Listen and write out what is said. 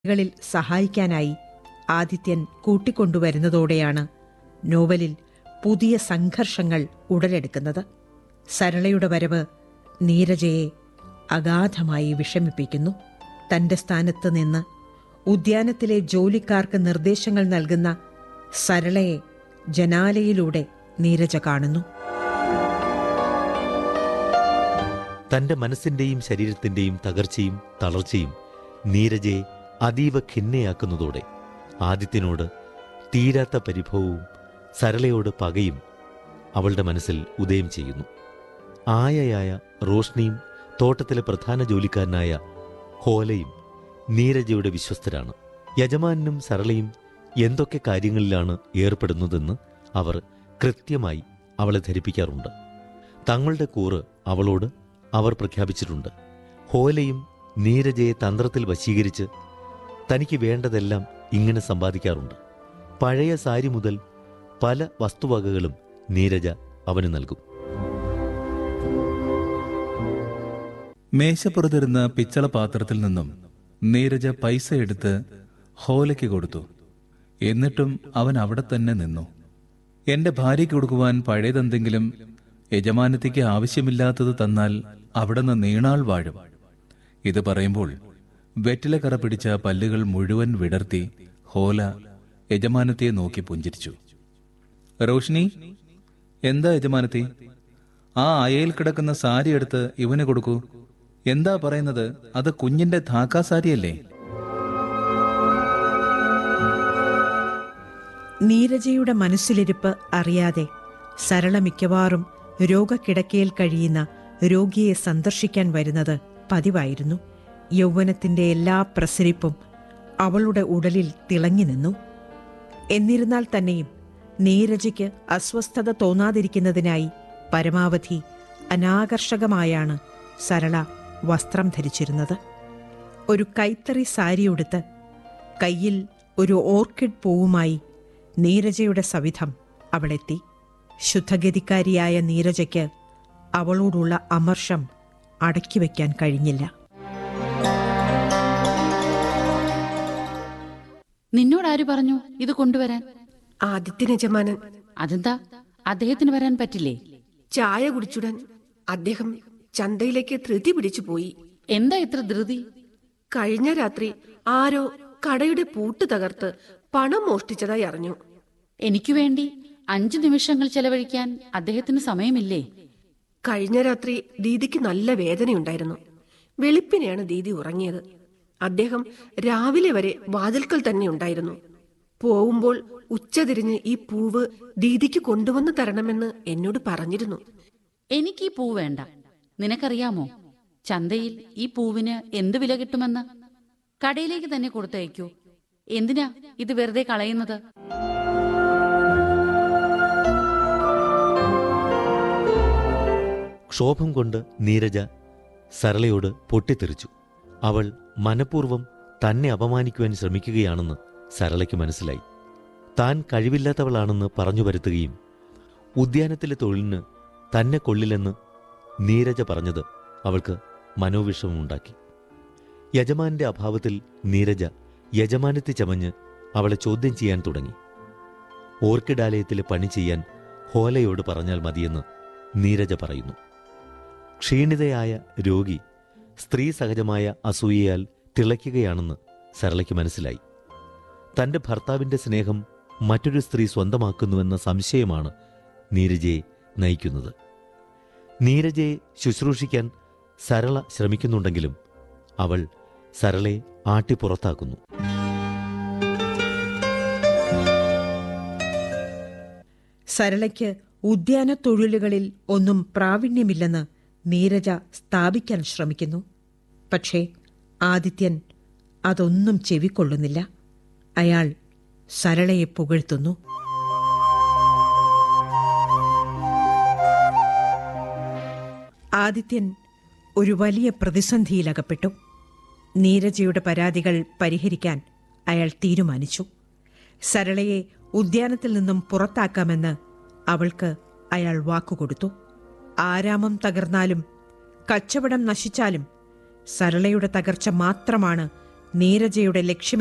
കളിൽ സഹായിക്കാനായി ആദിത്യൻ കൂട്ടിക്കൊണ്ടുവരുന്നതോടെയാണ് നോവലിൽ പുതിയ സംഘർഷങ്ങൾ ഉടലെടുക്കുന്നത് സരളയുടെ വരവ് നീരജയെ അഗാധമായി വിഷമിപ്പിക്കുന്നു തന്റെ സ്ഥാനത്ത് നിന്ന് ഉദ്യാനത്തിലെ ജോലിക്കാർക്ക് നിർദ്ദേശങ്ങൾ നൽകുന്ന സരളയെ ജനാലയിലൂടെ നീരജ കാണുന്നു തന്റെ മനസ്സിന്റെയും ശരീരത്തിന്റെയും തകർച്ചയും തളർച്ചയും നീരജയെ അതീവ ഖിന്നയാക്കുന്നതോടെ ആദിത്യനോട് തീരാത്ത പരിഭവവും സരളയോട് പകയും അവളുടെ മനസ്സിൽ ഉദയം ചെയ്യുന്നു ആയയായ റോഷ്നിയും തോട്ടത്തിലെ പ്രധാന ജോലിക്കാരനായ ഹോലയും നീരജയുടെ വിശ്വസ്തരാണ് യജമാനും സരളയും എന്തൊക്കെ കാര്യങ്ങളിലാണ് ഏർപ്പെടുന്നതെന്ന് അവർ കൃത്യമായി അവളെ ധരിപ്പിക്കാറുണ്ട് തങ്ങളുടെ കൂറ് അവളോട് അവർ പ്രഖ്യാപിച്ചിട്ടുണ്ട് ഹോലയും നീരജയെ തന്ത്രത്തിൽ വശീകരിച്ച് തനിക്ക് വേണ്ടതെല്ലാം ഇങ്ങനെ സമ്പാദിക്കാറുണ്ട് പഴയ സാരി മുതൽ പല വസ്തുവകകളും നീരജ അവന് നൽകും മേശപ്പുറത്തിരുന്ന പിച്ചള പാത്രത്തിൽ നിന്നും നീരജ പൈസ എടുത്ത് ഹോലയ്ക്ക് കൊടുത്തു എന്നിട്ടും അവൻ അവിടെ തന്നെ നിന്നു എന്റെ ഭാര്യയ്ക്ക് കൊടുക്കുവാൻ പഴയതെന്തെങ്കിലും യജമാനത്തിക്ക് ആവശ്യമില്ലാത്തത് തന്നാൽ അവിടെ നിന്ന് നീണാൾ വാഴും ഇത് പറയുമ്പോൾ വെറ്റിലക്കറ പിടിച്ച പല്ലുകൾ മുഴുവൻ വിടർത്തി ഹോല യജമാനത്തിയെ നോക്കി പുഞ്ചിരിച്ചു റോഷിനി എന്താ യജമാനത്തി ആ അയയിൽ കിടക്കുന്ന സാരി എടുത്ത് ഇവന് കൊടുക്കൂ എന്താ പറയുന്നത് അത് കുഞ്ഞിന്റെ ധാക്കാ സാരിയല്ലേ നീരജയുടെ മനസ്സിലിരിപ്പ് അറിയാതെ സരള മിക്കവാറും രോഗക്കിടക്കയിൽ കഴിയുന്ന രോഗിയെ സന്ദർശിക്കാൻ വരുന്നത് പതിവായിരുന്നു യൗവനത്തിന്റെ എല്ലാ പ്രസരിപ്പും അവളുടെ ഉടലിൽ തിളങ്ങി നിന്നു എന്നിരുന്നാൽ തന്നെയും നീരജയ്ക്ക് അസ്വസ്ഥത തോന്നാതിരിക്കുന്നതിനായി പരമാവധി അനാകർഷകമായാണ് സരള വസ്ത്രം ധരിച്ചിരുന്നത് ഒരു കൈത്തറി സാരിയുടുത്ത് കയ്യിൽ ഒരു ഓർക്കിഡ് പൂവുമായി നീരജയുടെ സവിധം അവളെത്തി ശുദ്ധഗതിക്കാരിയായ നീരജയ്ക്ക് അവളോടുള്ള അമർഷം അടക്കിവെക്കാൻ കഴിഞ്ഞില്ല നിന്നോടാര് പറഞ്ഞു ഇത് കൊണ്ടുവരാൻ ആദിത്യൻ യജമാനൻ അതെന്താ അദ്ദേഹത്തിന് വരാൻ പറ്റില്ലേ ചായ കുടിച്ചുടൻ അദ്ദേഹം ചന്തയിലേക്ക് ധൃതി പിടിച്ചു പോയി എന്താ ഇത്ര ധൃതി കഴിഞ്ഞ രാത്രി ആരോ കടയുടെ പൂട്ട് തകർത്ത് പണം മോഷ്ടിച്ചതായി അറിഞ്ഞു എനിക്കു വേണ്ടി അഞ്ചു നിമിഷങ്ങൾ ചെലവഴിക്കാൻ അദ്ദേഹത്തിന് സമയമില്ലേ കഴിഞ്ഞ രാത്രി ദീദിക്ക് നല്ല വേദനയുണ്ടായിരുന്നു വെളുപ്പിനെയാണ് ദീദി ഉറങ്ങിയത് അദ്ദേഹം രാവിലെ വരെ വാതിൽക്കൽ തന്നെ ഉണ്ടായിരുന്നു പോവുമ്പോൾ ഉച്ചതിരിഞ്ഞ് ഈ പൂവ് ദീദിക്ക് കൊണ്ടുവന്ന് തരണമെന്ന് എന്നോട് പറഞ്ഞിരുന്നു എനിക്ക് ഈ പൂ വേണ്ട നിനക്കറിയാമോ ചന്തയിൽ ഈ പൂവിന് എന്ത് വില കിട്ടുമെന്ന് കടയിലേക്ക് തന്നെ കൊടുത്തയക്കൂ എന്തിനാ ഇത് വെറുതെ കളയുന്നത് ക്ഷോഭം കൊണ്ട് നീരജ സരളയോട് പൊട്ടിത്തെറിച്ചു അവൾ മനഃപൂർവ്വം തന്നെ അപമാനിക്കുവാൻ ശ്രമിക്കുകയാണെന്ന് സരളയ്ക്ക് മനസ്സിലായി താൻ കഴിവില്ലാത്തവളാണെന്ന് പറഞ്ഞു വരുത്തുകയും ഉദ്യാനത്തിലെ തൊഴിലിന് തന്നെ കൊള്ളില്ലെന്ന് നീരജ പറഞ്ഞത് അവൾക്ക് മനോവിഷമമുണ്ടാക്കി യജമാന്റെ അഭാവത്തിൽ നീരജ യജമാനത്തെ ചമഞ്ഞ് അവളെ ചോദ്യം ചെയ്യാൻ തുടങ്ങി ഓർക്കിഡാലയത്തിലെ പണി ചെയ്യാൻ ഹോലയോട് പറഞ്ഞാൽ മതിയെന്ന് നീരജ പറയുന്നു ക്ഷീണിതയായ രോഗി സ്ത്രീ സഹജമായ അസൂയയാൽ തിളയ്ക്കുകയാണെന്ന് സരളയ്ക്ക് മനസ്സിലായി തന്റെ ഭർത്താവിന്റെ സ്നേഹം മറ്റൊരു സ്ത്രീ സ്വന്തമാക്കുന്നുവെന്ന സംശയമാണ് നീരജയെ നയിക്കുന്നത് നീരജയെ ശുശ്രൂഷിക്കാൻ സരള ശ്രമിക്കുന്നുണ്ടെങ്കിലും അവൾ സരളയെ ആട്ടിപ്പുറത്താക്കുന്നു സരളയ്ക്ക് ഉദ്യാന തൊഴിലുകളിൽ ഒന്നും പ്രാവീണ്യമില്ലെന്ന് നീരജ സ്ഥാപിക്കാൻ ശ്രമിക്കുന്നു പക്ഷേ ആദിത്യൻ അതൊന്നും ചെവിക്കൊള്ളുന്നില്ല അയാൾ സരളയെ പുകഴ്ത്തുന്നു ആദിത്യൻ ഒരു വലിയ പ്രതിസന്ധിയിലകപ്പെട്ടു നീരജയുടെ പരാതികൾ പരിഹരിക്കാൻ അയാൾ തീരുമാനിച്ചു സരളയെ ഉദ്യാനത്തിൽ നിന്നും പുറത്താക്കാമെന്ന് അവൾക്ക് അയാൾ വാക്കുകൊടുത്തു ആരാമം തകർന്നാലും കച്ചവടം നശിച്ചാലും സരളയുടെ തകർച്ച മാത്രമാണ് നീരജയുടെ ലക്ഷ്യം